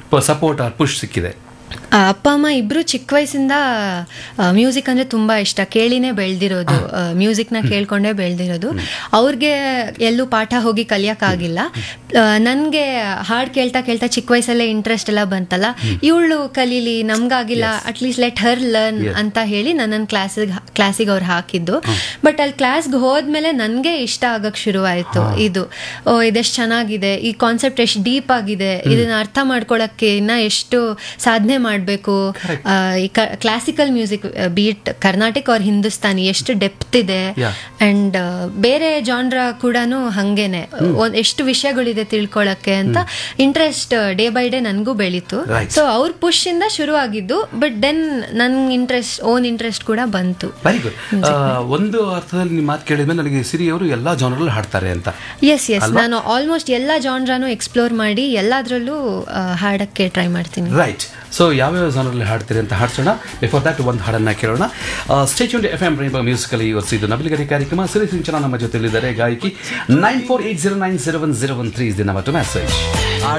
Support R push ಸಿಕ್ಕಿದೆ ಆ, ಅಪ್ಪ ಅಮ್ಮ ಇಬ್ರು ಚಿಕ್ಕ ವಯಸ್ಸಿಂದ ಮ್ಯೂಸಿಕ್ ಅಂದ್ರೆ ತುಂಬಾ ಇಷ್ಟ ಕೇಳಿನೇ ಬೆಳೆದಿರೋದು ಮ್ಯೂಸಿಕ್ನ ಕೇಳ್ಕೊಂಡೇ ಬೆಳೆದಿರೋದು ಅವ್ರಿಗೆ ಎಲ್ಲೂ ಪಾಠ ಹೋಗಿ ಕಲಿಯಕ್ಕಾಗಿಲ್ಲ ನನಗೆ ಹಾಡು ಕೇಳ್ತಾ ಕೇಳ್ತಾ ಚಿಕ್ಕ ವಯಸ್ಸಲ್ಲೇ ಇಂಟ್ರೆಸ್ಟ್ ಎಲ್ಲ ಬಂತಲ್ಲ ಇವಳು ಕಲೀಲಿ ನಮ್ಗಾಗಿಲ್ಲ ಅಟ್ಲೀಸ್ಟ್ ಲೆಟ್ ಹರ್ ಲರ್ನ್ ಅಂತ ಹೇಳಿ ನನ್ನನ್ನು ಕ್ಲಾಸಿಗೆ ಕ್ಲಾಸಿಗೆ ಅವ್ರು ಹಾಕಿದ್ದು ಬಟ್ ಅಲ್ಲಿ ಕ್ಲಾಸ್ಗೆ ಹೋದ್ಮೇಲೆ ನನಗೆ ಇಷ್ಟ ಆಗಕ್ ಶುರುವಾಯಿತು ಇದು ಓ ಇದೆಷ್ಟು ಚೆನ್ನಾಗಿದೆ ಈ ಕಾನ್ಸೆಪ್ಟ್ ಎಷ್ಟು ಡೀಪ್ ಆಗಿದೆ ಇದನ್ನ ಅರ್ಥ ಮಾಡ್ಕೊಳಕ್ಕೆ ಇನ್ನ ಎಷ್ಟು ಸಾಧನೆ ಮಾಡಬೇಕು ಈ ಕ್ಲಾಸಿಕಲ್ ಮ್ಯೂಸಿಕ್ ಬೀಟ್ ಕರ್ನಾಟಕ ಅವ್ರ ಹಿಂದೂಸ್ತಾನಿ ಎಷ್ಟು ಡೆಪ್ತ್ ಇದೆ Yeah. ಅಂಡ್ ಬೇರೆ ಜಾನ್ರ ಕೂಡ ಹಂಗೇನೆ ಒಂದ್ ಎಷ್ಟು ವಿಷಯಗಳಿದೆ ತಿಳ್ಕೊಳಕ್ಕೆ ಅಂತ ಇಂಟ್ರೆಸ್ಟ್ ಡೇ ಬೈ ಡೇ ನನಗೂ ಬೆಳೀತು Right. ಸೊ ಅವ್ರ ಪುಷ್ ಇಂದ ಶುರು ಆಗಿದ್ದು ಬಟ್ ದೆನ್ ನನ್ ಇಂಟ್ರೆಸ್ಟ್ ಓನ್ ಇಂಟ್ರೆಸ್ಟ್ ಕೂಡ ಬಂತು ವೆರಿ ಗುಡ್ ಒಂದು ಅರ್ಥದಲ್ಲಿ ನಿಮ್ಮ ಮಾತು ಕೇಳಿದ್ಮೇಲೆ ನನಗೆ ಸಿರಿ ಅವರು ಎಲ್ಲಾ ಜಾನರಲ್ಲಿ ಹಾಡ್ತಾರೆ ಅಂತ ಎಸ್ ಎಸ್ ನಾನು ಆಲ್ಮೋಸ್ಟ್ ಎಲ್ಲ ಜಾನ್ರಾನು ಎಕ್ಸ್ಪ್ಲೋರ್ ಮಾಡಿ ಎಲ್ಲಾದ್ರಲ್ಲೂ ಆ, ಹಾಡಕ್ಕೆ ಟ್ರೈ ಮಾಡ್ತೀನಿ ರೈಟ್ ಸೊ ಯಾವ್ಯಾವ ಜಾನರಲ್ಲಿ ಹಾಡ್ತೀರಿ ಅಂತ ಹಾಡ್ಸೋಣ ಬಿಫೋರ್ ದಟ್ ಒಂದು ಹಾಡನ್ನ ಕೇಳೋಣ stay tuned F M rainbow musical ಈ ವರ್ಷ ಇದು ನಬಲಿಗರಿ ಕಾರ್ಯಕ್ರಮ ಸಿರಿ ಸಿಂಚನ ನಮ್ಮ ಜೊತೆಲಿದ್ದಾರೆ ಗಾಯಕಿ nine four eight zero nine zero one zero one three is the ನಮ್ಮ ಮೆಸೇಜ್